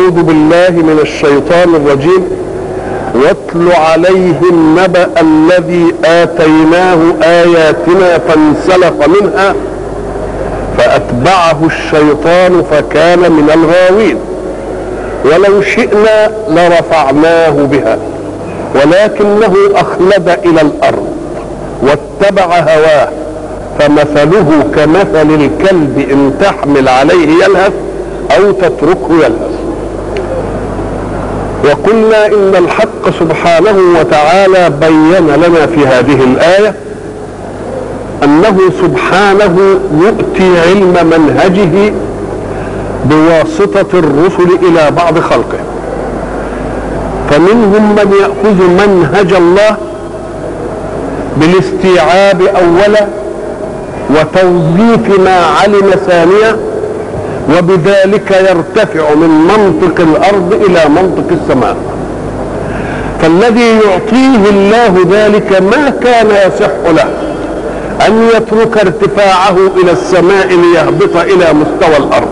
أعوذ بالله من الشيطان الرجيم واتل عليهم نبأ الذي آتيناه آياتنا فانسلخ منها فأتبعه الشيطان فكان من الغاوين ولو شئنا لرفعناه بها ولكنه أخلد إلى الأرض واتبع هواه فمثله كمثل الكلب إن تحمل عليه يلهث أو تتركه يلهث وقلنا إن الحق سبحانه وتعالى بين لنا في هذه الآية أنه سبحانه يؤتي علم منهجه بواسطة الرسل إلى بعض خلقه فمنهم من يأخذ منهج الله بالاستيعاب أولا وتوظيف ما علم ثانيا وبذلك يرتفع من منطق الأرض إلى منطق السماء فالذي يعطيه الله ذلك ما كان يصح له أن يترك ارتفاعه إلى السماء ليهبط إلى مستوى الأرض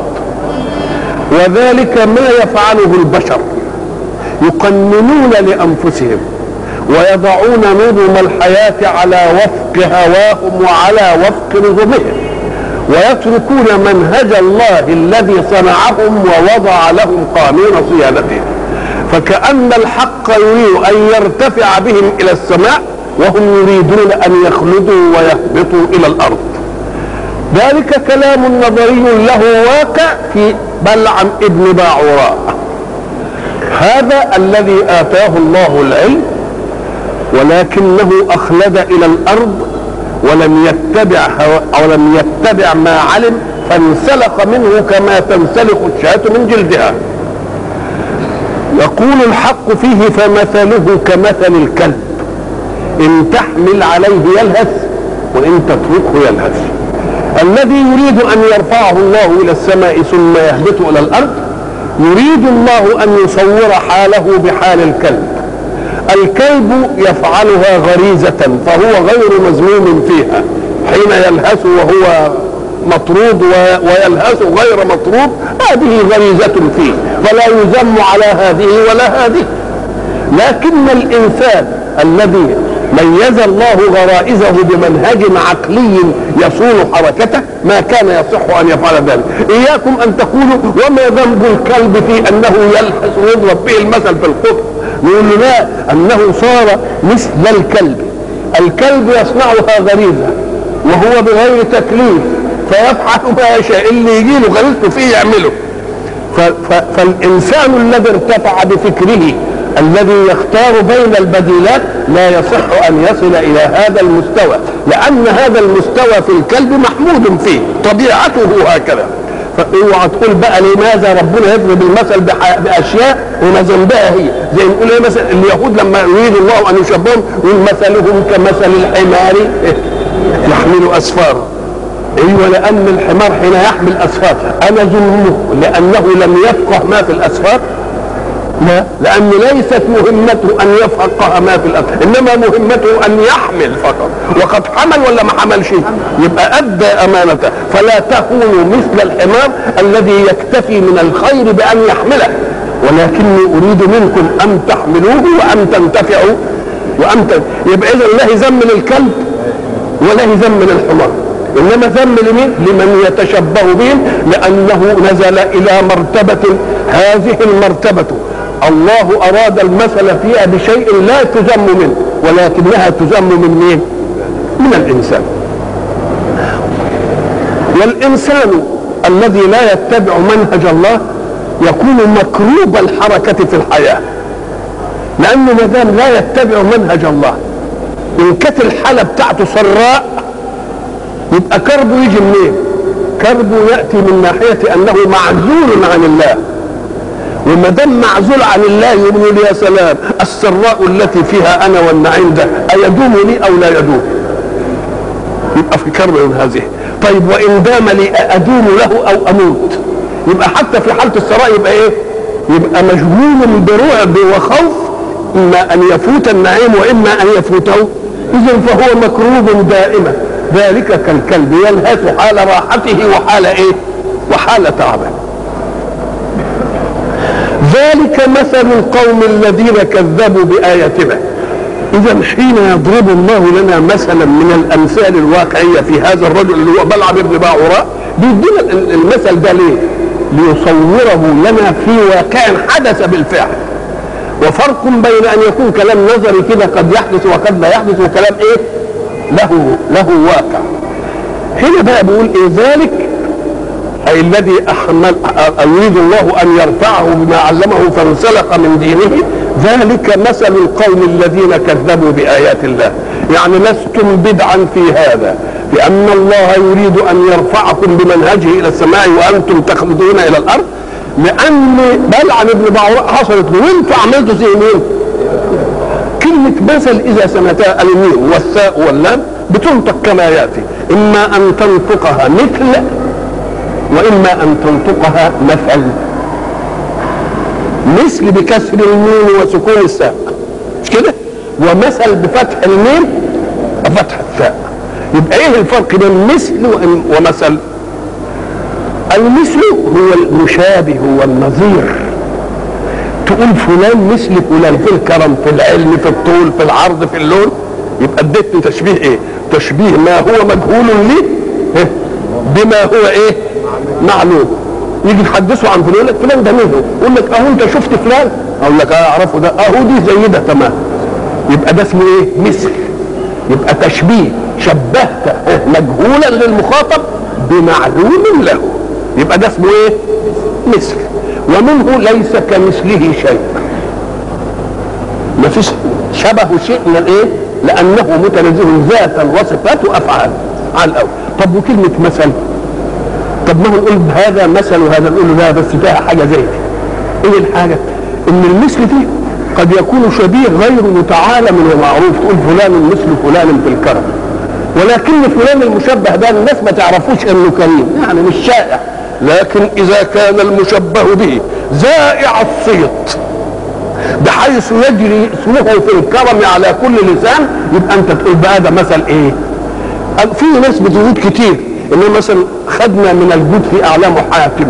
وذلك ما يفعله البشر يقننون لأنفسهم ويضعون نظم الحياة على وفق هواهم وعلى وفق نظمهم ويتركون منهج الله الذي صنعهم ووضع لهم قانون صيانته فكأن الحق يريد أن يرتفع بهم إلى السماء وهم يريدون أن يخلدوا ويهبطوا إلى الأرض ذلك كلام نظري له واقع في بلعم ابن باعوراء هذا الذي آتاه الله العلم ولكنه أخلد إلى الأرض ولم يتبع ولم يتبع ما علم فانسلخ منه كما تنسلخ الشاة من جلدها يقول الحق فيه فمثله كمثل الكلب إن تحمل عليه يلهث وإن تتركه يلهث الذي يريد أن يرفعه الله إلى السماء ثم يهبط إلى الأرض يريد الله أن يصور حاله بحال الكلب الكلب يفعلها غريزة فهو غير مذموم فيها حين يلهث وهو مطرود ويلهث غير مطرود هذه غريزة فيه فلا يذم على هذه ولا هذه لكن الإنسان الذي ميز الله غرائزه بمنهج عقلي يصون حركته ما كان يصح ان يفعل ذلك اياكم ان تقولوا وما ذنب الكلب في انه يلحس ويضرب به المثل في القطب نقول له لا انه صار مثل الكلب الكلب يصنعها غريزه وهو بغير تكليف فيفعل ما يشاء اللي يجي له غريزته فيه يعمله فالانسان الذي ارتفع بفكره الذي يختار بين البديلات لا يصح ان يصل الى هذا المستوى لان هذا المستوى في الكلب محمود فيه طبيعته هكذا فاوعى تقول بقى لماذا ربنا يضرب المثل باشياء وما ذنبها هي زي نقول ايه مثلا اليهود لما يريد الله ان يشبههم يقول مثلهم كمثل الحمار يحمل اسفارا ايوه لان الحمار حين يحمل اسفار انا ظلمه لانه لم يفقه ما في الاسفار لا لأن ليست مهمته أن يفقه ما في الأرض إنما مهمته أن يحمل فقط وقد حمل ولا ما حملش يبقى أدى أمانته فلا تكونوا مثل الحمار الذي يكتفي من الخير بأن يحمله ولكني أريد منكم أن تحملوه وأن تنتفعوا وأن ت... يبقى إذا لا ذم للكلب ولا ذم للحمار انما ذم لمين لمن يتشبه بهم لانه نزل الى مرتبه هذه المرتبه الله اراد المثل فيها بشيء لا تذم منه ولكنها تذم من مين من الانسان والانسان الذي لا يتبع منهج الله يكون مكروب الحركه في الحياه لانه ما دام لا يتبع منهج الله ان كانت الحاله بتاعته سراء يبقى كربه يجي منين كربه ياتي من ناحيه انه معزول عن الله وما دام معزول عن الله يقول لي يا سلام السراء التي فيها انا والنعيم ده ايدوم لي او لا يدوم يبقى في كرب من هذه طيب وان دام لي ادوم له او اموت يبقى حتى في حاله السراء يبقى ايه يبقى مشغول برعب وخوف اما ان يفوت النعيم واما ان يفوته اذا فهو مكروب دائما ذلك كالكلب يلهث حال راحته وحال ايه وحال تعبه ذلك مثل القوم الذين كذبوا بآياتنا إذا حين يضرب الله لنا مثلا من الأمثال الواقعية في هذا الرجل اللي هو بلعم بن باعوراء بيدينا المثل ده ليه؟ ليصوره لنا في واقع حدث بالفعل وفرق بين أن يكون كلام نظري كده قد يحدث وقد لا يحدث وكلام إيه؟ له له واقع هنا بقى بيقول إيه ذلك أي الذي أحمل يريد الله أن يرفعه بما علمه فانسلخ من دينه ذلك مثل القوم الذين كذبوا بآيات الله يعني لستم بدعا في هذا لأن الله يريد أن يرفعكم بمنهجه إلى السماء وأنتم تخلدون إلى الأرض لأن بلعم ابن بعوراء حصلت له وأنتم عملتوا زي مين؟ كلمة مثل إذا سمعتها الميم والساء واللام بتنطق كما يأتي إما أن تنطقها مثل وإما أن تنطقها مثل مثل بكسر الميم وسكون الساء مش كده ومثل بفتح الميم وفتح الثاء يبقى ايه الفرق بين مثل ومثل المثل هو المشابه هو النظير تقول فلان مثل فلان في الكرم في العلم في الطول في العرض في اللون يبقى اديت تشبيه ايه تشبيه ما هو مجهول لي بما هو ايه معلوم يجي يحدثوا عن فلان يقول لك فلان ده مين يقول لك اهو انت شفت فلان اقول لك اه اعرفه ده اهو دي زي ده تمام يبقى ده اسمه ايه مثل يبقى تشبيه شبهت مجهولا للمخاطب بمعلوم له يبقى ده اسمه ايه مثل ومنه ليس كمثله شيء ما فيش شبه شيء من ايه لانه متنزه ذاتا وصفات وافعال على الاول طب وكلمه مثل طب ما نقول هذا مثل وهذا نقول لا بس فيها حاجه زي دي ايه الحاجه ان المثل دي قد يكون شبيه غير متعالم ومعروف تقول فلان مثل فلان في الكرم ولكن فلان المشبه ده الناس ما تعرفوش انه كريم يعني مش شائع لكن اذا كان المشبه به زائع الصيت بحيث يجري اسمه في الكرم على كل لسان يبقى انت تقول بقى ده مثل ايه في ناس بتزيد كتير انه مثلا خدنا من الجود في اعلامه حاتم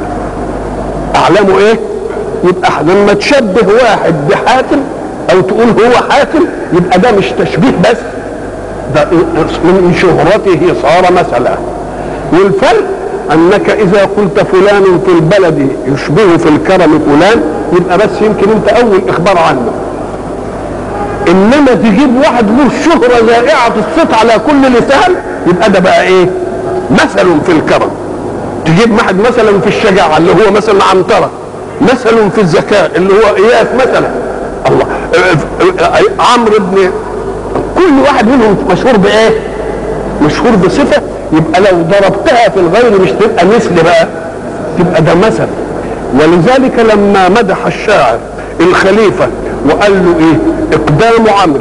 اعلامه ايه يبقى لما تشبه واحد بحاتم او تقول هو حاتم يبقى ده مش تشبيه بس ده من شهرته صار مثلا والفرق انك اذا قلت فلان في البلد يشبه في الكرم فلان يبقى بس يمكن انت اول اخبار عنه انما تجيب واحد له شهرة زائعة الصوت على كل لسان يبقى ده بقى ايه مثل في الكرم تجيب واحد مثلا في الشجاعة اللي هو مثلا عنترة مثل في الذكاء اللي هو اياس مثلا الله عمرو بن كل واحد منهم مشهور بايه مشهور بصفة يبقى لو ضربتها في الغير مش تبقى مثل بقى تبقى ده مثل ولذلك لما مدح الشاعر الخليفة وقال له ايه اقدام عمرو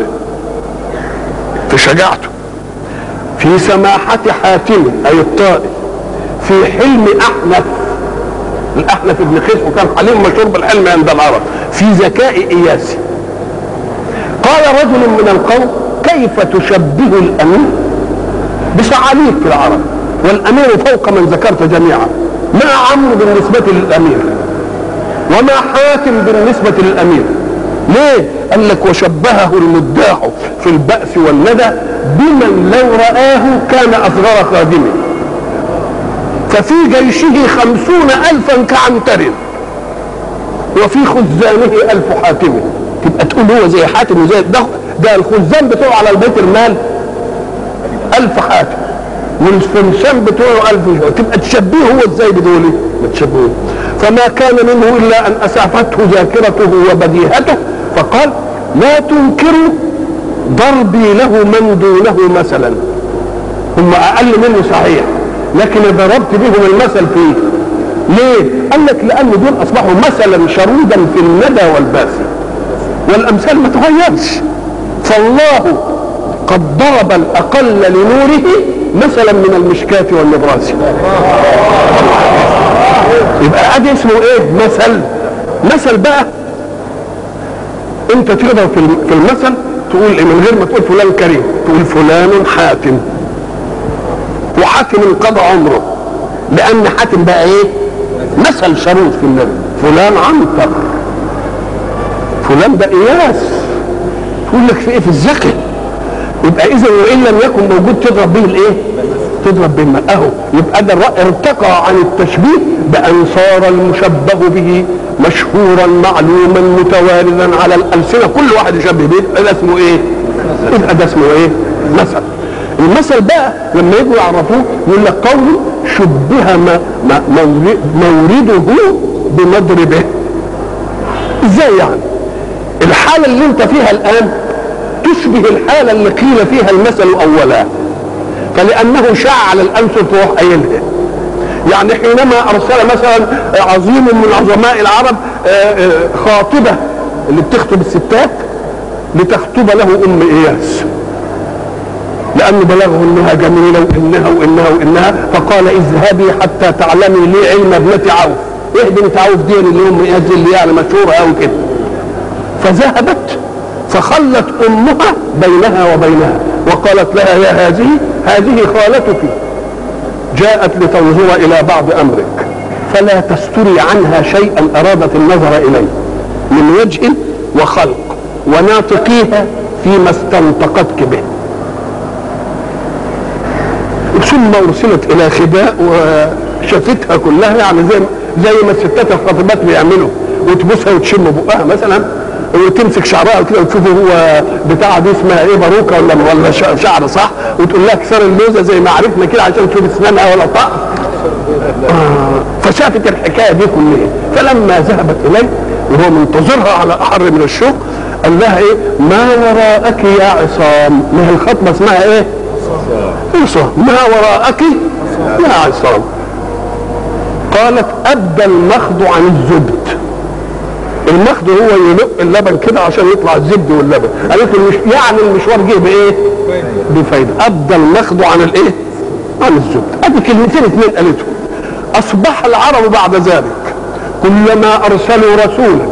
في شجاعته في سماحة حاتم اي الطائف في حلم احنف الاحنف بن قيس وكان حليم مشهور بالحلم عند العرب في ذكاء اياسي قال رجل من القوم كيف تشبه الامير بصعاليك في العرب والامير فوق من ذكرت جميعا ما عمرو بالنسبة للامير وما حاتم بالنسبة للامير ليه قال لك وشبهه المداح في البأس والندى بمن لو رآه كان أصغر خادمه ففي جيشه خمسون ألفا كعنتر وفي خزانه ألف حاتم تبقى تقول هو زي حاتم وزي ده, ده الخزان بتوعه على البيت المال ألف حاتم والفنشان بتوعه ألف جوع تبقى تشبهه هو ازاي بدولي ما تشبهه فما كان منه إلا أن أسعفته ذاكرته وبديهته فقال لا تنكروا ضربي له من دونه مثلا هم أقل منه صحيح لكن ضربت بهم المثل فيه ليه؟ قال لك لأن دول أصبحوا مثلا شرودا في الندى والباس والأمثال ما تغيرش فالله قد ضرب الأقل لنوره مثلا من المشكاة والنبراس يبقى ادي اسمه ايه مثل مثل بقى انت تقدر في المثل تقول ايه من غير ما تقول فلان كريم تقول فلان حاتم وحاتم انقضى عمره لان حاتم بقى ايه مثل شرود في النبي فلان عنتر فلان ده قياس يقول لك في ايه في الذكر يبقى اذا وان لم يكن موجود تضرب به الايه تضرب به المال اهو يبقى ده ارتقى عن التشبيه بان صار المشبه به مشهورا معلوما متواردا على الالسنه كل واحد يشبه به ده اسمه ايه يبقى ده اسمه ايه مثل المثل بقى لما يجوا يعرفوه يقول لك قول شبه ما ما مورده بمضربه ازاي يعني الحالة اللي انت فيها الان تشبه الحالة اللي قيل فيها المثل اولا فلانه شاع على الانف تروح قايلها يعني حينما ارسل مثلا عظيم من عظماء العرب خاطبة اللي بتخطب الستات لتخطب له ام اياس لأنه بلغه انها جميله وانها وانها وانها فقال اذهبي حتى تعلمي لي علم ابنه عوف ايه بنت عوف دي اللي ام اياس اللي يعني مشهوره قوي كده فذهبت فخلت امها بينها وبينها وقالت لها يا هذه هذه خالتك جاءت لتنظر الى بعض امرك فلا تستري عنها شيئا ارادت النظر اليه من وجه وخلق وناطقيها فيما استنطقتك به ثم ارسلت الى خباء وشافتها كلها يعني زي زي ما الستات الخاطبات بيعملوا وتبوسها وتشم بقها مثلا وتمسك شعرها كده وتشوفه هو بتاع دي اسمها ايه باروكه ولا ولا شعر صح وتقول لها كسر اللوزه زي ما عرفنا كده عشان تشوف اسنانها ولا طق آه فشافت الحكايه دي كلها فلما ذهبت اليه وهو منتظرها على احر من الشوق قال لها ايه ما وراءك يا عصام ما هي الخطبه اسمها ايه عصام ما وراءك يا عصام قالت ابدى المخض عن الزبد المخض هو يلق اللبن كده عشان يطلع الزبد واللبن قالت له مش يعني المشوار جه بايه بفايده ابدى المخض عن الايه عن الزبد ادي كلمتين اثنين قالتهم اصبح العرب بعد ذلك كلما ارسلوا رسولا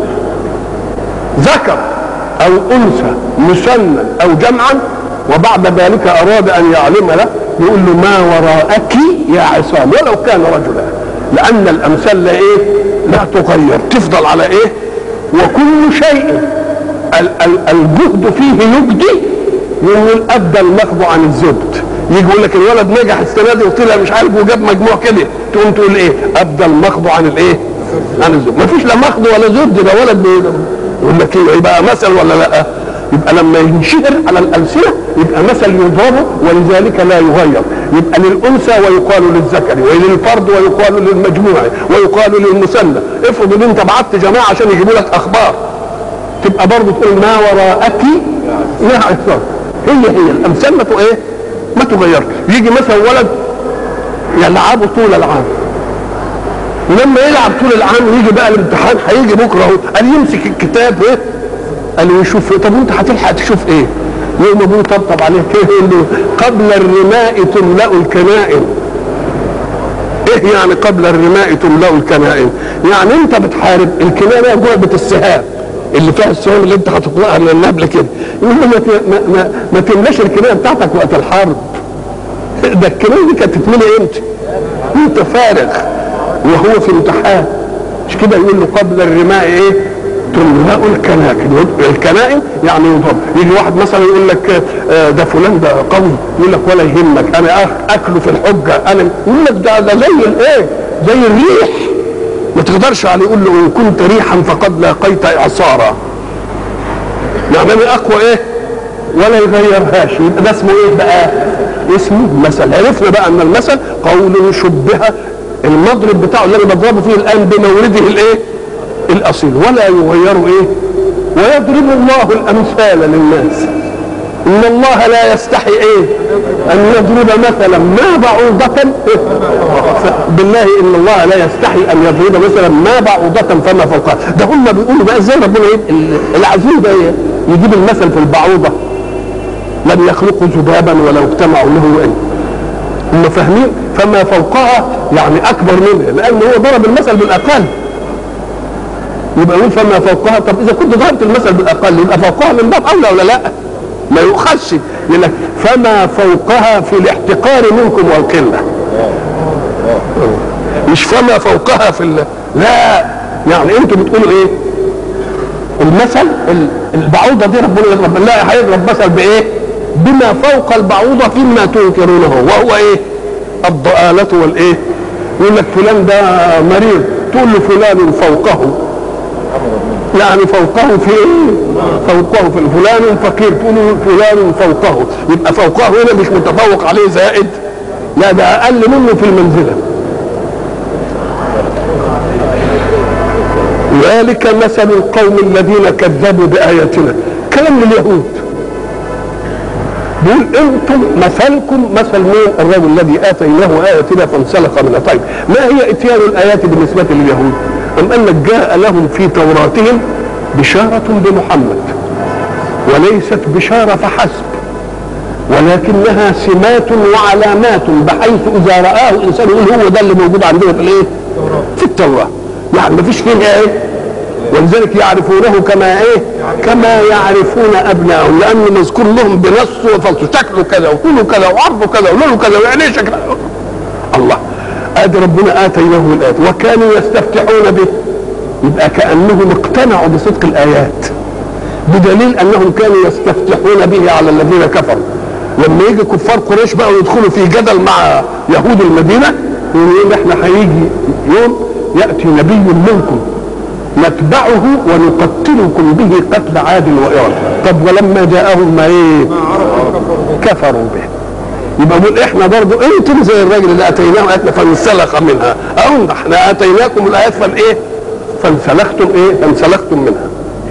ذكر او انثى مثنى او جمعا وبعد ذلك اراد ان يعلم له يقول له ما وراءك يا عصام ولو كان رجلا لان الامثال لا ايه لا تغير تفضل على ايه وكل شيء الجهد فيه يجدي يقول ابدى المخض عن الزبد يجي يقول لك الولد نجح السنه دي وطلع مش عارف وجاب مجموع كده تقوم تقول ايه ابدى المخض عن الايه عن الزبد ما فيش لا مخض ولا زبد ده ولد يقول لك ايه يبقى مثل ولا لا يبقى لما ينشهر على الألسنة يبقى مثل يضربه ولذلك لا يغير يبقى للأنثى ويقال للذكر وللفرد ويقال للمجموع ويقال للمثنى افرض ان انت بعت جماعة عشان يجيبوا لك أخبار تبقى برضه تقول ما وراءك لا عصام هي هي الأمثال ما ايه ما تغيرش يجي مثلا ولد يلعبه طول العام ولما يلعب طول العام ويجي بقى الامتحان هيجي بكره اهو قال يمسك الكتاب ايه قال له يشوف طب وانت هتلحق تشوف ايه؟ يوم ابوه طبطب عليه كده يقول له قبل الرماء تملا الكنائن ايه يعني قبل الرماء تملا الكنائن؟ يعني انت بتحارب الكنائن جعبه السهام اللي فيها السهام اللي انت هتطلقها من النبل كده يقول له ما, ما, ما, ما تملاش الكنائن بتاعتك وقت الحرب ده الكنائن دي كانت تتملي امتى؟ انت فارغ وهو في امتحان مش كده يقول له قبل الرماء ايه؟ تملأ الكنائن الكنائن يعني يضرب يجي واحد مثلا يقول لك ده فلان ده قوي يقول لك ولا يهمك انا اكله في الحجه انا يقول لك ده ده زي الايه زي الريح ما تقدرش عليه يقول له ان كنت ريحا فقد لاقيت اعصارا يعني انا اقوى ايه ولا يغيرهاش يبقى ده اسمه ايه بقى اسمه مثل عرفنا بقى ان المثل قول شبه المضرب بتاعه اللي انا بضربه فيه الان بمورده الايه الاصيل ولا يغير ايه ويضرب الله الامثال للناس ان الله لا يستحي ايه ان يضرب مثلا ما بعوضة بالله ان الله لا يستحي ان يضرب مثلا ما بعوضة فما فوقها ده هم بيقولوا بقى ازاي ربنا ايه العزيز ده يجيب المثل في البعوضة لم يخلقوا ذبابا ولو اجتمعوا له ايه هم فاهمين فما فوقها يعني اكبر منها لان هو ضرب المثل بالاقل يبقى يقول فما فوقها طب اذا كنت ضربت المثل بالاقل يبقى فوقها من باب اولى ولا لا؟ ما يؤخذش يقول لك فما فوقها في الاحتقار منكم والقله مش فما فوقها في ال... لا يعني انتوا بتقولوا ايه المثل ال- البعوضه دي ربنا يضرب لا هيضرب مثل بايه بما فوق البعوضه فيما تنكرونه وهو ايه الضآلة والايه يقول لك فلان ده مريض تقول له فلان فوقه يعني فوقه في ايه فوقه في فلان فقير تقول له فلان فوقه يبقى فوقه هنا مش متفوق عليه زائد لا ده اقل منه في المنزله ذلك مثل القوم الذين كذبوا بآياتنا كلام لليهود بيقول انتم مثلكم مثل مين الرجل الذي اتيناه اياتنا فانسلخ منها طيب ما هي اتيان الايات بالنسبه لليهود ام انك جاء لهم في توراتهم بشاره بمحمد وليست بشاره فحسب ولكنها سمات وعلامات بحيث اذا راه الانسان يقول هو ده اللي موجود عندنا في الايه؟ في التوراه يعني ما فيش فيها ايه؟ ولذلك يعرفونه كما ايه؟ كما يعرفون ابنائهم لان مذكور لهم بنص وفلسفه شكله كذا وطوله كذا وعرضه كذا ولونه كذا وعينيه شكله الله ادي ربنا اتيناهم الايات وكانوا يستفتحون به يبقى كانهم اقتنعوا بصدق الايات بدليل انهم كانوا يستفتحون به على الذين كفروا لما يجي كفار قريش بقى ويدخلوا في جدل مع يهود المدينه يقولوا احنا هيجي يوم ياتي نبي منكم نتبعه ونقتلكم به قتل عاد وإرم طب ولما جاءهم ما ايه كفروا به يبقى بقول احنا برضو انتم زي الراجل اللي اتيناه اياتنا فانسلخ منها او احنا اتيناكم الايات فان ايه فانسلختم ايه فانسلختم منها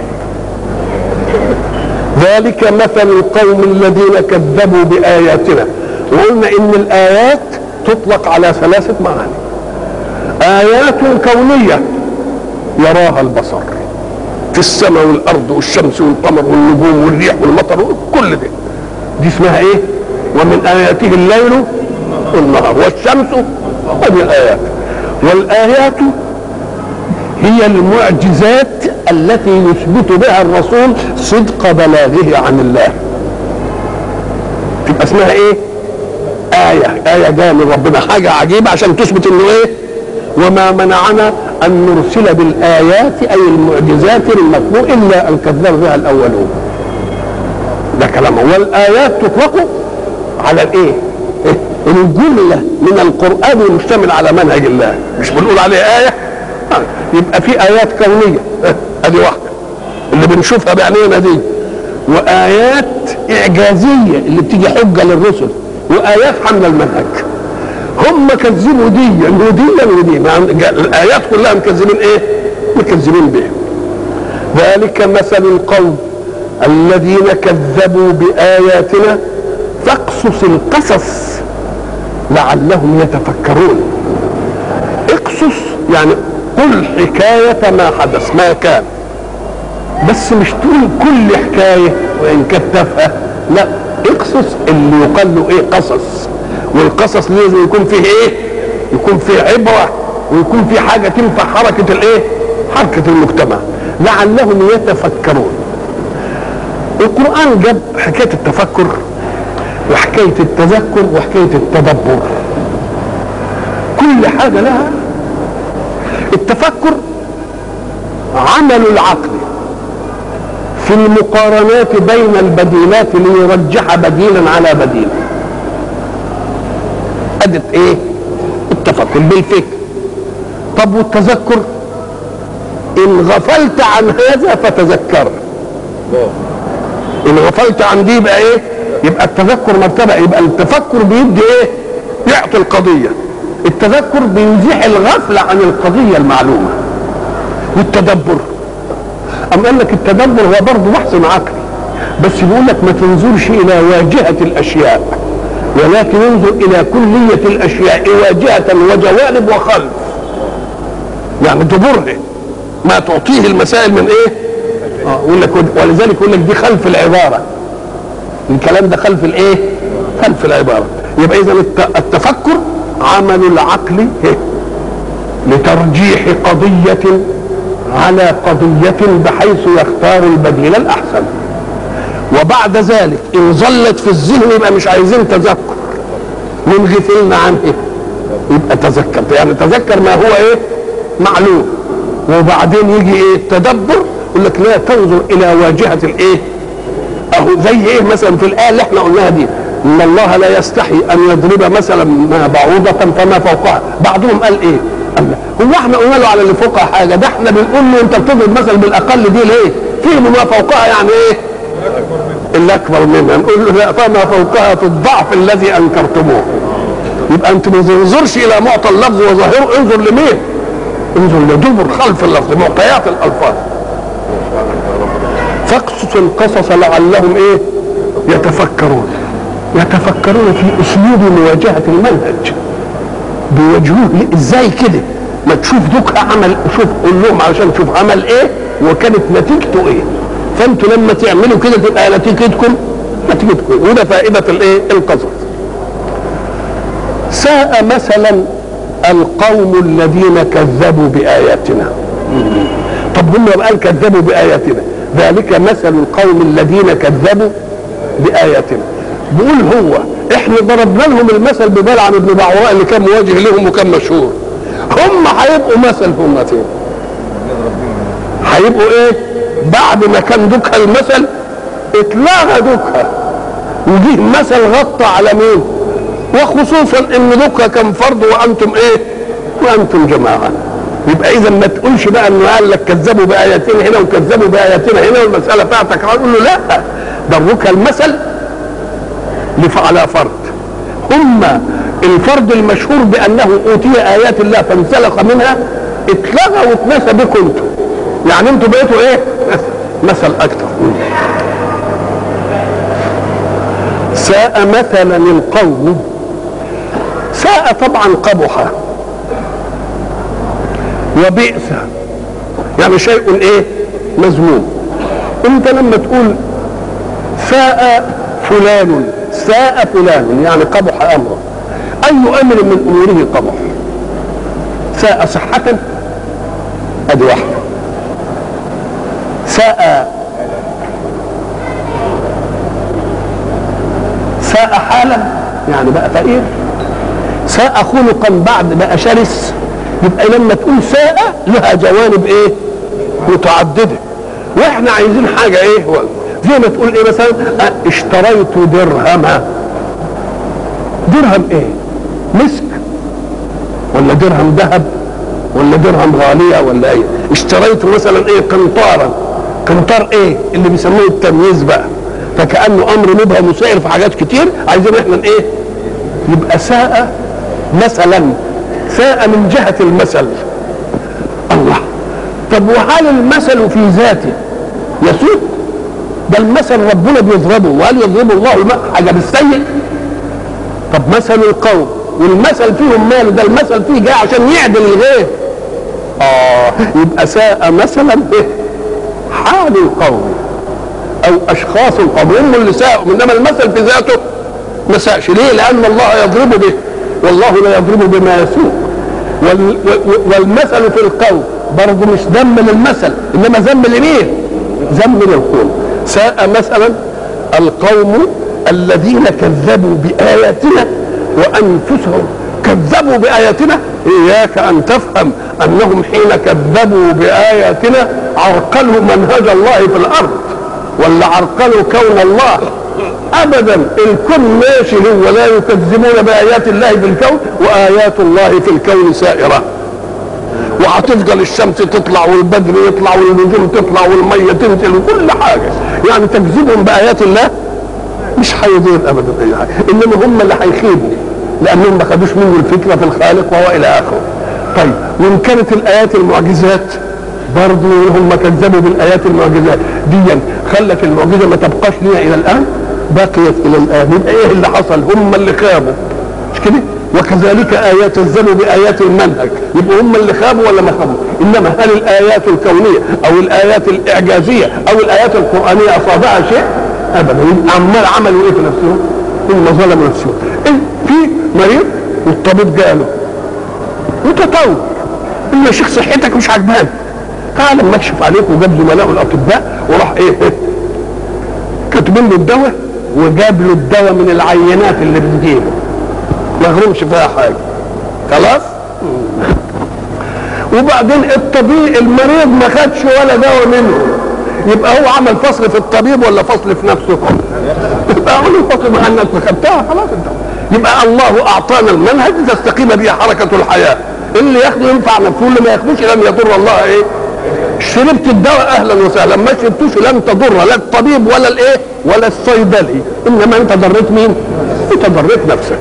ذلك مثل القوم الذين كذبوا باياتنا وقلنا ان الايات تطلق على ثلاثه معاني ايات كونيه يراها البصر في السماء والارض والشمس والقمر والنجوم والريح والمطر كل ده دي اسمها ايه ومن اياته الليل والنهار والشمس هذه الايات والايات هي المعجزات التي يثبت بها الرسول صدق بلاغه عن الله تبقى اسمها ايه آية آية جاية من ربنا حاجة عجيبة عشان تثبت انه ايه وما منعنا ان نرسل بالايات اي المعجزات المطلوب الا ان كذب بها الاولون ده كلام والايات تطلق على الايه إيه؟ الجمله من القران المشتمل على منهج الله مش بنقول عليه ايه آه. يبقى في ايات كونيه آه، ادي واحده اللي بنشوفها بعينينا دي وايات اعجازيه اللي بتيجي حجه للرسل وايات حمل المنهج هم كذبوا دي ودي ودي مع الايات كلها مكذبين ايه مكذبين بها ذلك مثل القوم الذين كذبوا باياتنا فاقصص القصص لعلهم يتفكرون اقصص يعني قل حكاية ما حدث ما كان بس مش تقول كل حكاية وإن كانت تافهة لا اقصص اللي يقال له ايه قصص والقصص لازم يكون فيه ايه يكون فيه عبرة ويكون فيه حاجة تنفع حركة الايه حركة المجتمع لعلهم يتفكرون القرآن جاب حكاية التفكر وحكاية التذكر وحكاية التدبر كل حاجة لها التفكر عمل العقل في المقارنات بين البديلات ليرجح بديلا على بديل أدت إيه؟ التفكر بالفكر طب والتذكر إن غفلت عن هذا فتذكر إن غفلت عن دي يبقى إيه؟ يبقى التذكر مرتبة يبقى التفكر بيدي إيه؟ يعطي القضية التذكر بيزيح الغفلة عن القضية المعلومة والتدبر أم قال لك التدبر هو برضه بحث عقلي بس بيقول لك ما تنظرش إلى واجهة الأشياء ولكن انظر إلى كلية الأشياء واجهة وجوانب وخلف يعني دبرها ما تعطيه المسائل من إيه؟ آه يقول لك ولذلك يقول لك دي خلف العبارة الكلام ده خلف الإيه؟ خلف العبارة يبقى إذا التفكر عمل العقل لترجيح قضية على قضية بحيث يختار البديل الأحسن وبعد ذلك إن ظلت في الذهن يبقى مش عايزين تذكر من غفلنا عنه يبقى تذكر يعني تذكر ما هو إيه معلوم وبعدين يجي ايه التدبر يقول لك لا تنظر الى واجهه الايه اهو زي ايه مثلا في الايه اللي احنا قلناها دي ان الله لا يستحي ان يضرب مثلا ما بعوضه فما فوقها بعضهم قال ايه قال لا. هو احنا قلنا له على اللي فوقها حاجه ده احنا بنقول له انت بتضرب مثلا بالاقل دي ليه فيه ما فوقها يعني ايه اللي اكبر منها نقول له لا فما فوقها في الضعف الذي انكرتموه يبقى انت ما تنظرش الى معطى اللفظ وظاهره انظر لمين انظر لدبر خلف اللفظ معطيات الالفاظ فاقصص القصص لعلهم ايه يتفكرون يتفكرون في اسلوب مواجهه المنهج بيواجهوه ليه؟ ازاي كده ما تشوف دوك عمل شوف قول لهم علشان تشوف عمل ايه وكانت نتيجته ايه فانتوا لما تعملوا كده تبقى نتيجتكم نتيجتكم وده فائده الايه القصص ساء مثلا القوم الذين كذبوا باياتنا طب هم قال كذبوا باياتنا ذلك مثل القوم الذين كذبوا باياتنا بيقول هو احنا ضربنا لهم المثل ببلعم بن بعوراء اللي كان مواجه لهم وكان مشهور هم هيبقوا مثل هم فين هيبقوا ايه بعد ما كان دكها المثل اتلغى دكها وجه مثل غطى على مين وخصوصا ان دكها كان فرض وانتم ايه وانتم جماعه يبقى اذا ما تقولش بقى انه قال لك كذبوا باياتنا هنا وكذبوا باياتنا هنا والمساله فيها تكرار قول له لا ضربك المثل على فرد هم الفرد المشهور بانه اوتي ايات الله فانسلخ منها اتلغى واتنسى بكم انتم يعني انتوا بقيتوا ايه مثل اكتر ساء مثلا القوم ساء طبعا قبح وبئس يعني شيء ايه مذموم انت لما تقول ساء فلان ساء فلان يعني قبح امره اي امر من اموره قبح ساء صحة ادي واحدة ساء ساء حالا يعني بقى فقير ساء خلقا بعد بقى شرس يبقى لما تقول ساء لها جوانب ايه متعدده واحنا عايزين حاجه ايه هو زي ما تقول ايه مثلا اشتريت درهما درهم ايه مسك ولا درهم ذهب ولا درهم غاليه ولا ايه اشتريت مثلا ايه قنطارا قنطار ايه اللي بيسموه التمييز بقى فكانه امر مبهم وسائر في حاجات كتير عايزين احنا ايه يبقى ساء مثلا ساء من جهه المثل الله طب وهل المثل في ذاته يسوء ده المثل ربنا بيضربه وهل يضرب الله حاجه بالسيء طب مثل القوم والمثل فيهم ماله ده المثل فيه جاي عشان يعدل الغير اه يبقى ساء مثلا ايه حال القوم او اشخاص القوم هم اللي ساءوا انما المثل في ذاته ما ساءش ليه لان الله يضرب به والله لا يضرب بما يسوء وال والمثل في القوم برضه مش ذم للمثل انما ذم لمين ذم للقوم ساء مثلا القوم الذين كذبوا بآياتنا وأنفسهم كذبوا بآياتنا إياك أن تفهم أنهم حين كذبوا بآياتنا عرقلوا منهج الله في الأرض ولا عرقلوا كون الله أبدا الكون ماشي هو لا يكذبون بآيات الله في الكون وآيات الله في الكون سائرة وهتفضل الشمس تطلع والبدر يطلع والنجوم تطلع والميه تنزل وكل حاجه يعني تكذبهم بايات الله مش هيضير ابدا اي حاجه انما هم اللي هيخيبوا لانهم ما خدوش منه الفكره في الخالق وهو الى اخره طيب وان كانت الايات المعجزات برضه هم كذبوا بالايات المعجزات دي خلت المعجزه ما تبقاش لنا الى الان بقيت الى الان يبقى ايه اللي حصل هم اللي خابوا مش كده وكذلك آيات كذبوا بآيات المنهج يبقوا هم اللي خابوا ولا ما خابوا إنما هل الآيات الكونية أو الآيات الإعجازية أو الآيات القرآنية أصابها شيء أبدا يبقى عمال عملوا إيه في نفسهم هم ظلموا نفسهم إيه في مريض والطبيب جاله وتطور إن يا شيخ صحتك مش عجباني تعال اما اكشف عليك وجاب زملائه الاطباء وراح ايه كاتبين له الدواء وجاب له الدواء من العينات اللي بتجيبه ما يغرمش فيها حاجه خلاص وبعدين الطبيب المريض ما خدش ولا دواء منه يبقى هو عمل فصل في الطبيب ولا فصل في نفسه يبقى عمل فصل مع انك خدتها خلاص انت يبقى الله اعطانا المنهج تستقيم به حركه الحياه اللي ياخده ينفع نفسه واللي ما ياخدوش لن يضر الله ايه شربت الدواء اهلا وسهلا ما شربتوش لن تضر لا الطبيب ولا الايه ولا الصيدلي انما انت ضريت مين انت ضريت نفسك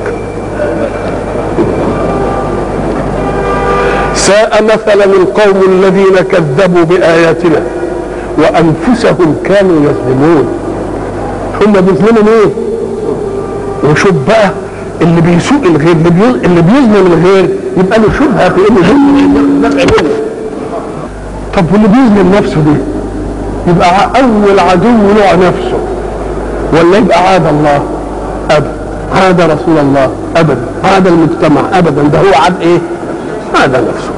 ساء مثلا القوم الذين كذبوا باياتنا وانفسهم كانوا يظلمون هم بيظلموا مين وشوف بقى اللي بيسوء الغير اللي, بي... اللي بيظلم الغير يبقى له شبهه في انه ظلم نفع منه طب واللي بيظلم نفسه دي يبقى اول عدو له نفسه ولا يبقى عاد الله ابدا عاد رسول الله ابدا عاد المجتمع ابدا ده هو عاد ايه عاد نفسه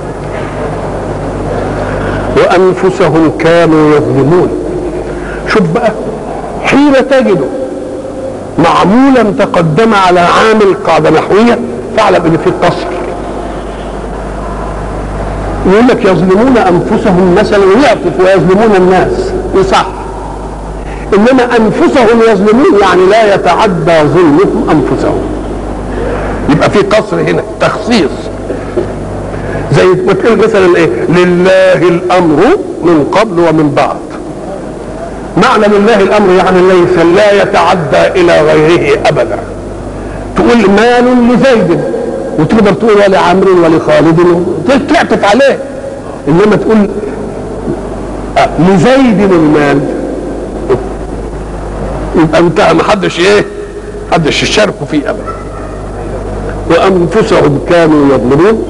وانفسهم كانوا يظلمون شوف بقى حين تجد معمولا تقدم على عامل قاعده نحويه فاعلم ان في قصر يقول لك يظلمون انفسهم مثلا ويعطف ويظلمون الناس يصح انما انفسهم يظلمون يعني لا يتعدى ظلمهم انفسهم يبقى في قصر هنا تخصيص زي ما تقول مثلا ايه لله الامر من قبل ومن بعد معنى لله الامر يعني ليس لا يتعدى الى غيره ابدا تقول مال لزيد وتقدر تقول ولعمرو ولخالد تعطف عليه انما تقول لزيد المال يبقى انتهى ما حدش ايه حدش يشاركوا فيه ابدا وانفسهم كانوا يظلمون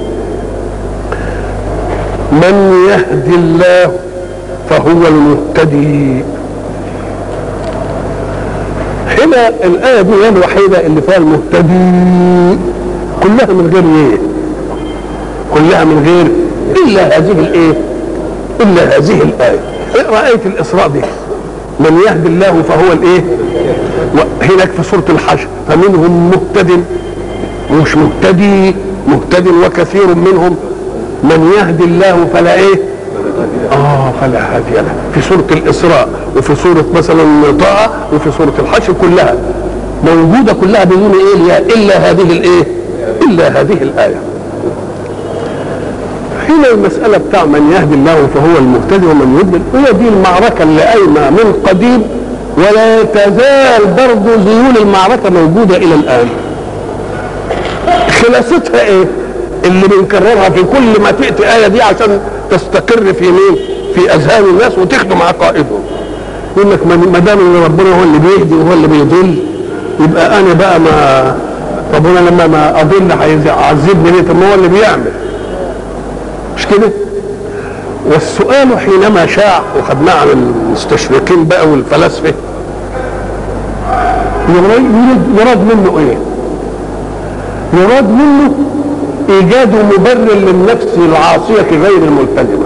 من يهدي الله فهو المهتدي هنا الآية دي هي الوحيدة اللي فيها المهتدي كلها من غير ايه؟ كلها من غير إلا هذه الإيه؟ إلا هذه الآية اقرأ آية الإسراء دي من يهدي الله فهو الإيه؟ هناك في سورة الحشر فمنهم مهتد مش مهتدي مهتد وكثير منهم من يهدي الله فلا ايه اه فلا هادي له في سورة الإسراء وفي سورة مثلا طه وفي سورة الحشر كلها موجودة كلها بدون ايه إلا هذه الايه إلا هذه الآية هنا المسألة بتاع من يهدي الله فهو المهتدي ومن يضلل هي دي المعركة اللي قايمة من قديم ولا تزال برضه ذيول المعركة موجودة إلى الآن خلاصتها ايه اللي بنكررها في كل ما تأتي آية دي عشان تستقر في مين في أذهان الناس وتخدم عقائدهم يقول لك ما دام ان ربنا هو اللي بيهدي وهو اللي بيضل يبقى انا بقى ما ربنا لما ما اضل هيعذبني ليه طب ما هو اللي بيعمل مش كده والسؤال حينما شاع وخدناه عن المستشرقين بقى والفلاسفه يراد منه ايه يراد منه ايجاد مبرر للنفس العاصيه غير الملتزمه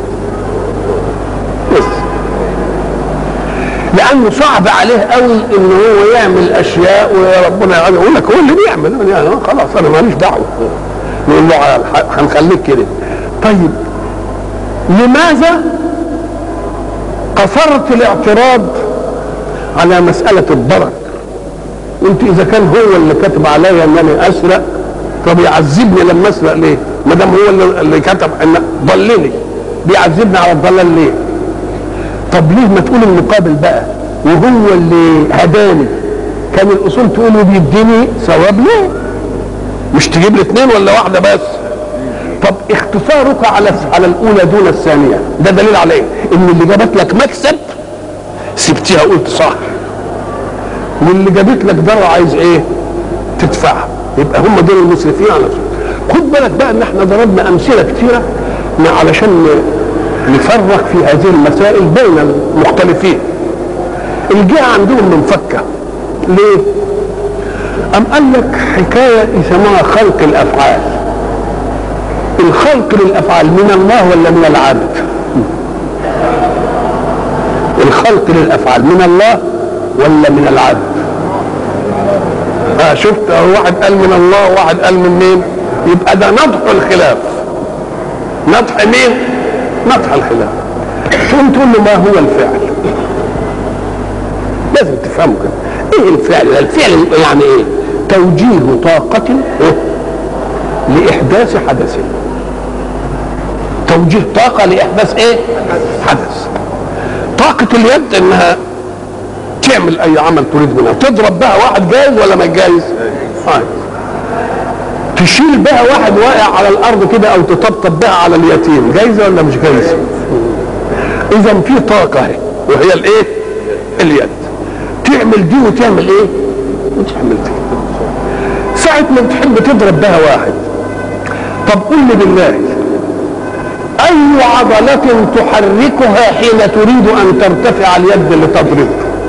بس لانه صعب عليه قوي ان هو يعمل اشياء وربنا يقول لك هو اللي بيعمل يعني خلاص انا ماليش دعوه نقول له هنخليك كده طيب لماذا قصرت الاعتراض على مساله الضرر قلت اذا كان هو اللي كتب عليا ان انا اسرق طب يعذبني لما اسرق ليه؟ ما دام هو اللي, اللي كتب ان ضلني بيعذبني على الضلال ليه؟ طب ليه ما تقول المقابل بقى وهو اللي هداني كان الاصول تقول بيديني ثواب ليه؟ مش تجيب لي اثنين ولا واحده بس؟ طب اختصارك على على الاولى دون الثانيه ده دليل على ايه؟ ان اللي جابت لك مكسب سبتيها قلت صح واللي جابت لك ضرر عايز ايه؟ تدفعها يبقى هم دول المسرفين على نفسهم خد بالك بقى ان احنا ضربنا امثله كثيره علشان نفرق في هذه المسائل بين المختلفين الجهه عندهم منفكه ليه؟ أم قال لك حكايه يسموها خلق الافعال الخلق للافعال من الله ولا من العبد؟ الخلق للافعال من الله ولا من العبد؟ آه شفت واحد قال من الله وواحد قال من مين يبقى ده نضح الخلاف نطح مين نطح الخلاف تقوم تقول له ما هو الفعل لازم تفهمه كده ايه الفعل الفعل يعني ايه توجيه طاقة لإحداث حدث توجيه طاقة لإحداث ايه حدث طاقة اليد انها تعمل اي عمل تريد منها تضرب بها واحد جايز ولا ما جايز آه. تشيل بها واحد واقع على الارض كده او تطبطب بها على اليتيم جايزه ولا مش جايزه اذا في طاقه اهي وهي الايه اليد تعمل دي وتعمل ايه وتعمل دي ساعة ما تحب تضرب بها واحد طب قل لي بالله اي عضلة تحركها حين تريد ان ترتفع اليد لتضرب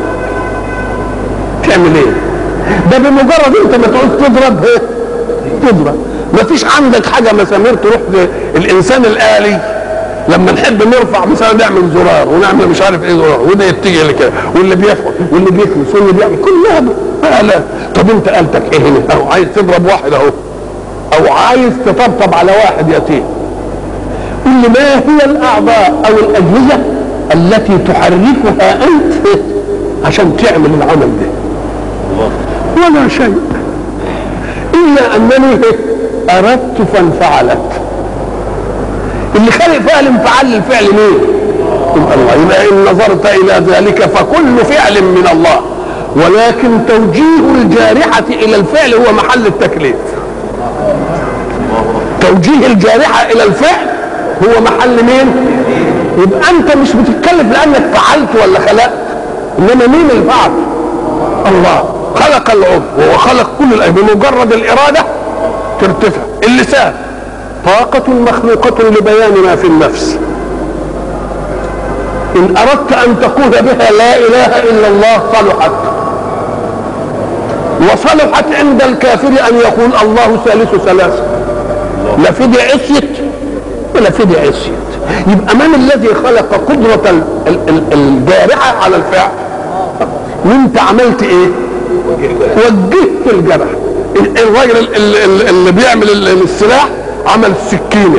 تعمل ايه ده بمجرد انت ما تعوز تضرب ايه تضرب ما فيش عندك حاجه مسامير تروح الانسان الالي لما نحب نرفع مثلا نعمل زرار ونعمل مش عارف ايه زرار وده يتجه لكده واللي بيفعل واللي بيكنس واللي بيعمل كلها آلات طب انت آلتك ايه هنا اهو عايز تضرب واحد اهو او عايز تطبطب على واحد يتيم قل لي ما هي الاعضاء او الاجهزه التي تحركها انت عشان تعمل العمل ده ولا شيء الا انني اردت فانفعلت اللي خلق فيها الانفعال للفعل مين يبقى الله يبقى ان نظرت الى ذلك فكل فعل من الله ولكن توجيه الجارحة إلى الفعل هو محل التكليف توجيه الجارحة إلى الفعل هو محل مين يبقى أنت مش بتتكلف لأنك فعلت ولا خلقت إنما مين اللي فعل الله خلق العضو وهو خلق كل الأشياء بمجرد الإرادة ترتفع اللسان طاقة مخلوقة لبيان ما في النفس إن أردت أن تقول بها لا إله إلا الله صلحت وصلحت عند الكافر أن يقول الله ثالث ثلاثة لا فدي عصيت ولا فدي عصيت يبقى من الذي خلق قدرة ال- ال- ال- الجارحة على الفعل وانت عملت ايه وجهت الجرح الراجل ال- ال- ال- اللي بيعمل ال- السلاح عمل سكينه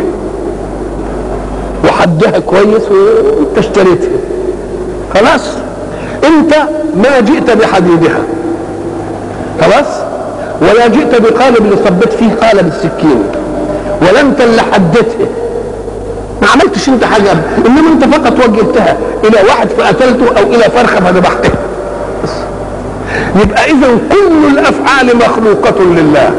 وحدها كويس وانت اشتريتها خلاص انت ما جئت بحديدها خلاص ولا جئت بقالب اللي صبت فيه قالب السكين ولا انت اللي حددتها ما عملتش انت حاجه انما انت فقط وجهتها الى واحد فقتلته او الى فرخه فذبحتها بس. يبقى اذا كل الافعال مخلوقه لله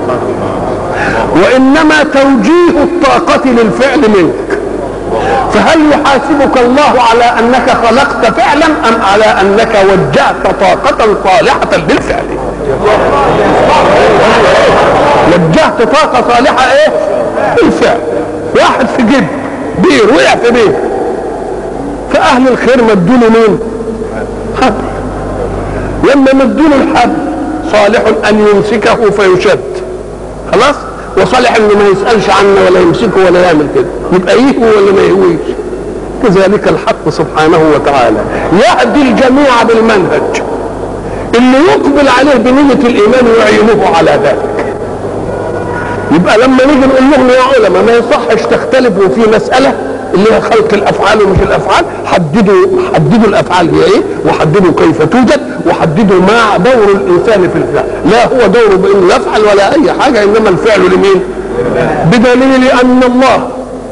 وانما توجيه الطاقه للفعل منك فهل يحاسبك الله على انك خلقت فعلا ام على انك وجهت طاقه صالحه للفعل وجهت طاقه صالحه ايه للفعل واحد في جيب بير وقع في بير فاهل الخير مدوا له مين حبل لما مدوا له الحبل صالح ان يمسكه فيشد خلاص وصالح انه ما يسالش عنه ولا يمسكه ولا يعمل كده يبقى يهوي ولا ما يهويش كذلك الحق سبحانه وتعالى يهدي الجميع بالمنهج اللي يقبل عليه بنية الإيمان يعينه على ذلك يبقى لما نيجي نقول لهم يا علماء ما يصحش تختلفوا في مسألة اللي هي خلق الأفعال ومش الأفعال حددوا حددوا الأفعال هي إيه وحددوا كيف توجد وحددوا ما دور الإنسان في الفعل لا هو دوره بأنه يفعل ولا أي حاجة إنما الفعل لمين بدليل أن الله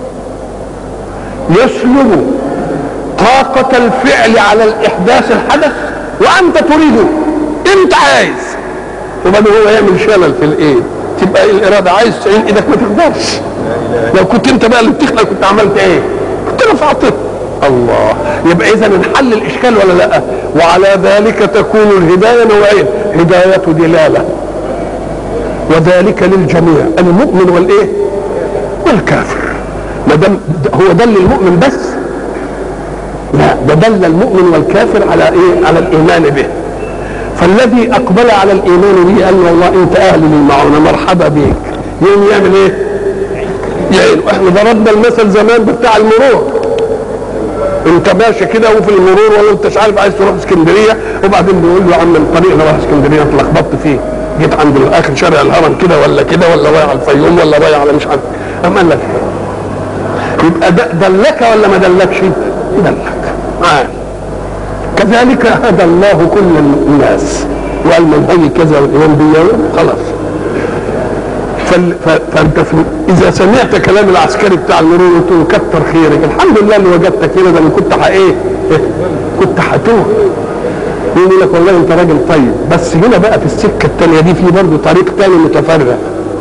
يسلب طاقة الفعل على الإحداث الحدث وأنت تريده أنت عايز وبعدين هو يعمل شلل في الإيه تبقى الإرادة عايز تعين إيدك ما تقدرش لو كنت أنت بقى اللي بتخلق كنت عملت إيه؟ كنت رفعته الله يبقى إذا انحل الإشكال ولا لا؟ وعلى ذلك تكون الهداية نوعين هداية دلالة وذلك للجميع المؤمن والإيه؟ والكافر ما دام هو دل المؤمن بس لا ده دل المؤمن والكافر على ايه على الايمان به فالذي اقبل على الايمان به قال له والله انت اهل للمعونه مرحبا بك يوم يعمل ايه يعني احنا ضربنا المثل زمان بتاع المرور انت ماشي كده وفي المرور ولا انت مش عارف عايز تروح اسكندريه وبعدين بيقول له يا عم الطريق اللي رايح اسكندريه انت لخبطت فيه جيت عند اخر شارع الهرم كده ولا كده ولا رايح على الفيوم ولا رايح على مش عارف قام قال لك يبقى دلك ولا ما دلكش دلك آه. كذلك هدى الله كل الناس وقال من كذا والإمام بي خلاص فانت اذا سمعت كلام العسكري بتاع المرور قلت له كتر خيرك الحمد لله اللي وجدتك هنا ده انا كنت ايه كنت هتوه يقول لك والله انت راجل طيب بس هنا بقى في السكه الثانيه دي في برضه طريق ثاني متفرع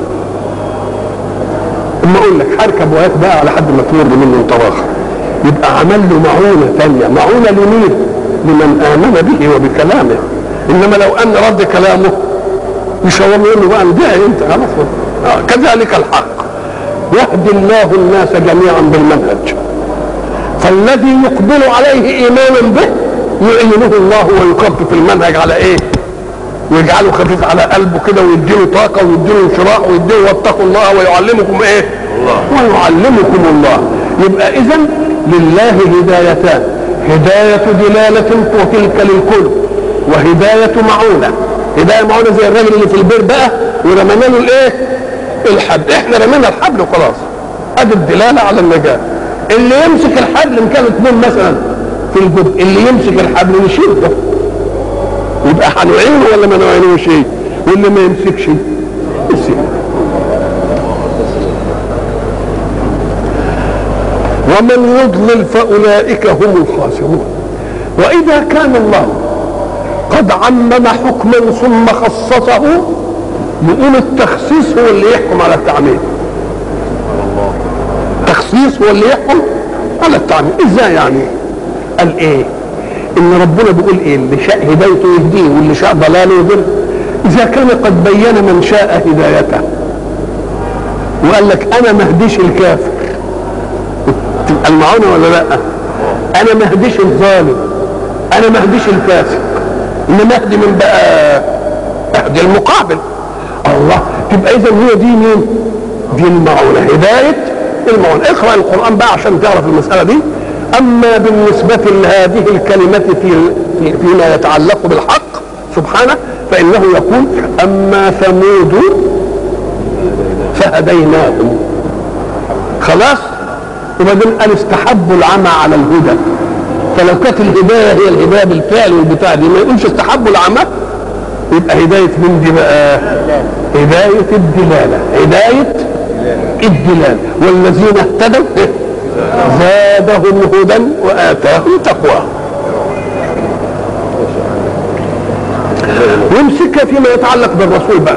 اما اقول لك هركب وهات بقى على حد ما تمر منه وتراخى يبقى عمل له معونه ثانيه معونه لمين؟ لمن امن به وبكلامه انما لو ان رد كلامه مش هو يقول له بقى انتهي انت خلاص آه كذلك الحق يهدي الله الناس جميعا بالمنهج فالذي يقبل عليه ايمانا به يعينه الله ويخفف المنهج على ايه ويجعله خفيف على قلبه كده ويديله طاقه ويديله انشراح ويديله واتقوا الله ويعلمكم ايه الله ويعلمكم الله يبقى اذا لله هدايتان هدايه دلاله وتلك للكل وهدايه معونه هدايه معونه زي الراجل اللي في البير بقى ورمينا له الايه الحبل احنا رمينا الحبل وخلاص ادي الدلاله على النجاه اللي يمسك الحبل ان كانوا اثنين مثلا في الجب اللي يمسك الحبل نشده يبقى هنعينه ولا ما نعينوش واللي ما يمسكش يسيب ومن يضلل فاولئك هم الخاسرون واذا كان الله قد عمم حكما ثم خصصه نقول التخصيص هو اللي يحكم على التعميم التخصيص هو اللي يحكم على التعميم ازاي يعني قال ايه ان ربنا بيقول ايه اللي شاء هدايته يهديه واللي شاء ضلاله يضل اذا كان قد بين من شاء هدايته وقال لك انا ما اهديش الكافر تبقى المعونه ولا لا انا ما اهديش الظالم انا ما اهديش الفاسق انما اهدي من بقى اهدي المقابل الله تبقى اذا هي دي مين دي المعونه هدايه المعونه اقرا القران بقى عشان تعرف المساله دي اما بالنسبه لهذه الكلمه في في فيما يتعلق بالحق سبحانه فانه يقول اما ثمود فهديناهم خلاص وبعدين قال استحبوا العمى على الهدى فلو كانت الهدايه هي الهدايه بالفعل والبتاع دي ما يقولش استحبوا العمى يبقى هدايه من دي بقى هدايه الدلاله هدايه الدلاله والذين اهتدوا زادهم هدى واتاهم تقواهم وامسكها فيما يتعلق بالرسول بقى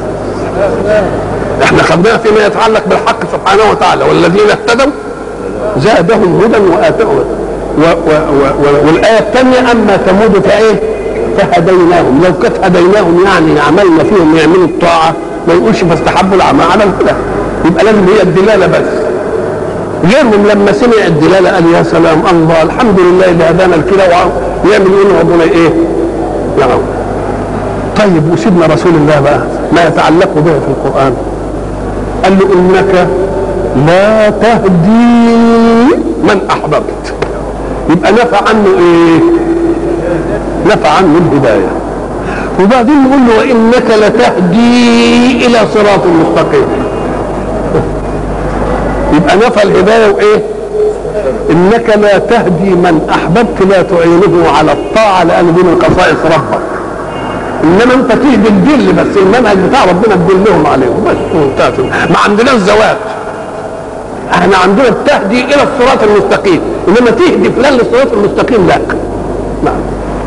احنا خدناها فيما يتعلق بالحق سبحانه وتعالى والذين اهتدوا زادهم هدى واتاهم و و و والايه الثانيه اما ثمود فايه فهديناهم لو كانت هديناهم يعني عملنا فيهم يعملوا الطاعه ما يقولش فاستحبوا العمى على الهدى يبقى لازم هي الدلاله بس غيرهم لما سمع الدلاله قال يا سلام الله الحمد لله اللي هدانا لكده ويعمل يقول ربنا ايه؟ نعم طيب وسيدنا رسول الله بقى ما يتعلق به في القران قال له انك لا تهدي من احببت يبقى نفى عنه ايه نفى عنه الهدايه وبعدين نقول له وانك لتهدي الى صراط مستقيم يبقى نفى الهدايه وايه انك لا تهدي من احببت لا تعينه على الطاعه لان دي من خصائص ربك انما انت تهدي الدل بس المنهج بتاع ربنا تدلهم عليهم بس ما عندناش زواج احنا عندنا التهدي الى الصراط المستقيم انما تهدي فلان للصراط المستقيم لا نعم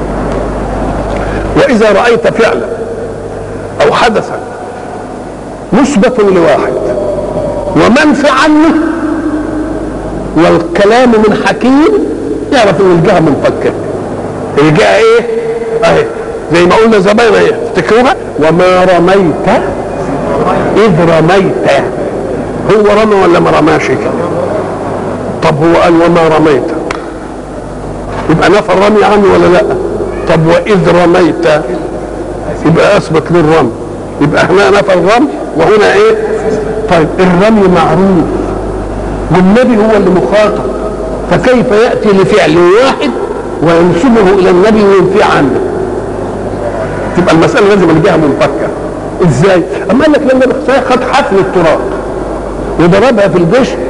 واذا رايت فعلا او حدثا مثبت لواحد ومنفى عنه والكلام من حكيم يعرف ان الجهه منفكه الجهه ايه؟ اهي زي ما قلنا زمان ايه افتكروها وما رميت اذ رميت هو رمى ولا ما رماش كده طب هو قال وما رميت يبقى نفى الرمي عنه ولا لا طب واذ رميت يبقى اثبت للرمي يبقى هنا نفى الرمي وهنا ايه طيب الرمي معروف والنبي هو اللي مخاطب فكيف ياتي لفعل واحد وينسبه الى النبي وينفي عنه تبقى المساله لازم الجهه منفكه ازاي اما قال لك لما الحسين خد حفل التراب وضربها في الجيش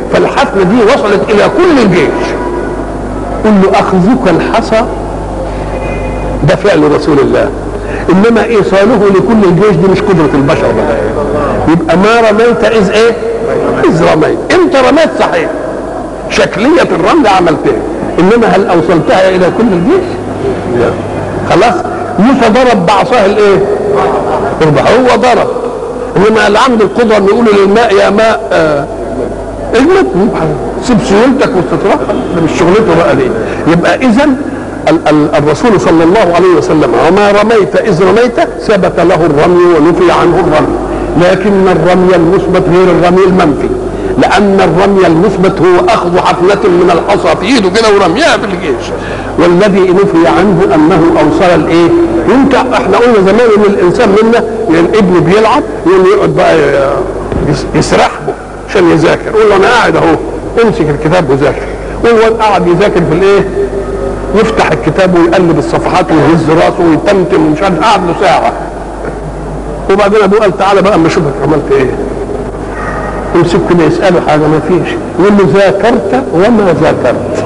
فالحفنه دي وصلت الى كل الجيش قل له اخذك الحصى ده فعل رسول الله انما ايصاله لكل الجيش دي مش قدره البشر بقى يبقى ما رميت اذ ايه اذ رميت انت رميت صحيح شكليه الرمل عملتها انما هل اوصلتها الى كل الجيش لا خلاص موسى ضرب بعصاه الايه هو ضرب انما اللي عنده القدره انه يقول للماء يا ماء آه اجمد سيب سيولتك واستطرقها ده مش شغلته بقى دي يبقى اذا ال- ال- الرسول صلى الله عليه وسلم وما رميت اذ رميت ثبت له الرمي ونفي عنه الرمي لكن الرمي المثبت غير الرمي المنفي لان الرمي المثبت هو اخذ حفنه من الحصى في ايده كده ورميها في الجيش والذي نفي عنه انه اوصل الايه انت احنا قلنا زمان ان الانسان منا يعني الابن بيلعب يقوم يقعد بقى يس- يسرح به عشان يذاكر يقول له انا قاعد اهو امسك الكتاب وذاكر والواد قاعد يذاكر في الايه يفتح الكتاب ويقلب الصفحات ويهز راسه ويتمتم ومش عارف قعد له ساعه وبعدين ابوه قال تعالى بقى اما اشوفك عملت ايه يمسك كده يساله حاجه ما فيش يقول له ذاكرت وما ذاكرت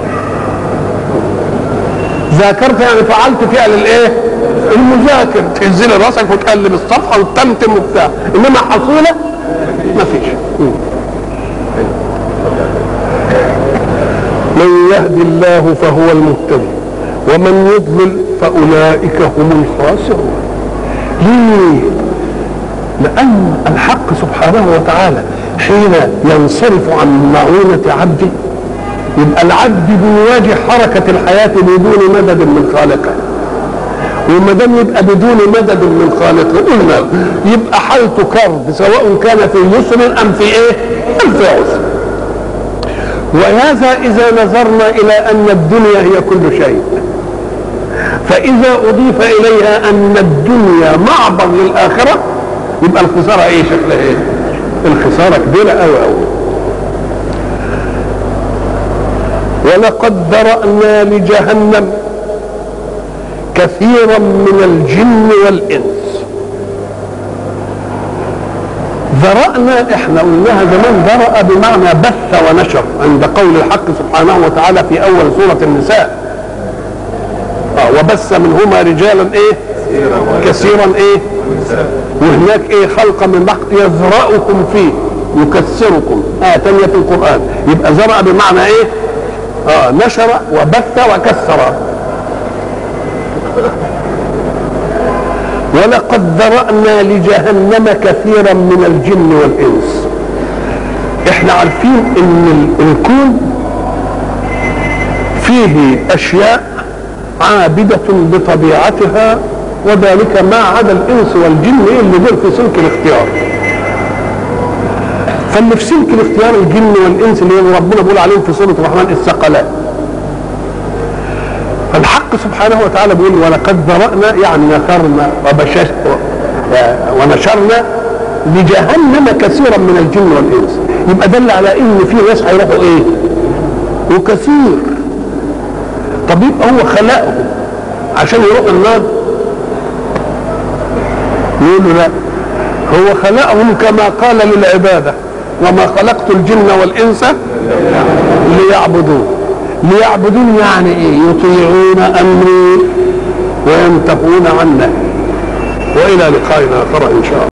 ذاكرت يعني فعلت فعل الايه المذاكر تهز لي راسك وتقلب الصفحه وتتمتم وبتاع انما حصيله ما فيش من يهدي الله فهو المهتدي ومن يضلل فاولئك هم الخاسرون ليه لان الحق سبحانه وتعالى حين ينصرف عن معونه عبده يبقى العبد بيواجه حركه الحياه بدون مدد من خالقه وما دام يبقى بدون مدد من خالقه قلنا يبقى حالته كرب سواء كان في يسر ام في ايه؟ ام في عسر وهذا اذا نظرنا الى ان الدنيا هي كل شيء فاذا اضيف اليها ان الدنيا معبر للاخره يبقى الخساره ايه شكلها ايه؟ الخساره كبيره قوي قوي ولقد ذرأنا لجهنم كثيرا من الجن والإنس ذرأنا احنا قلناها زمان ذرأ بمعنى بث ونشر عند قول الحق سبحانه وتعالى في أول سورة النساء آه وبث منهما رجالا ايه كثيرا ايه وهناك ايه خلقا من بحق يذرأكم فيه يكسركم آية تانية في القرآن يبقى ذرأ بمعنى ايه آه نشر وبث وكسر ولقد ذرأنا لجهنم كثيرا من الجن والإنس احنا عارفين ان ال- الكون فيه اشياء عابدة بطبيعتها وذلك ما عدا الانس والجن إيه اللي دول في سلك الاختيار فاللي في سلك الاختيار الجن والانس اللي ربنا بيقول عليهم في سوره الرحمن الثقلان فالحق سبحانه وتعالى بيقول ولقد ذرأنا يعني نثرنا وبشش ونشرنا لجهنم كثيرا من الجن والانس يبقى دل على ان في ناس هيروحوا ايه وكثير طب يبقى هو خلقهم عشان يروحوا النار يقولوا لا هو خلقهم كما قال للعباده وما خلقت الجن والانس ليعبدون ليعبدون يعني ايه يطيعون امري وينتهون عن نهي والى لقائنا اخر ان شاء الله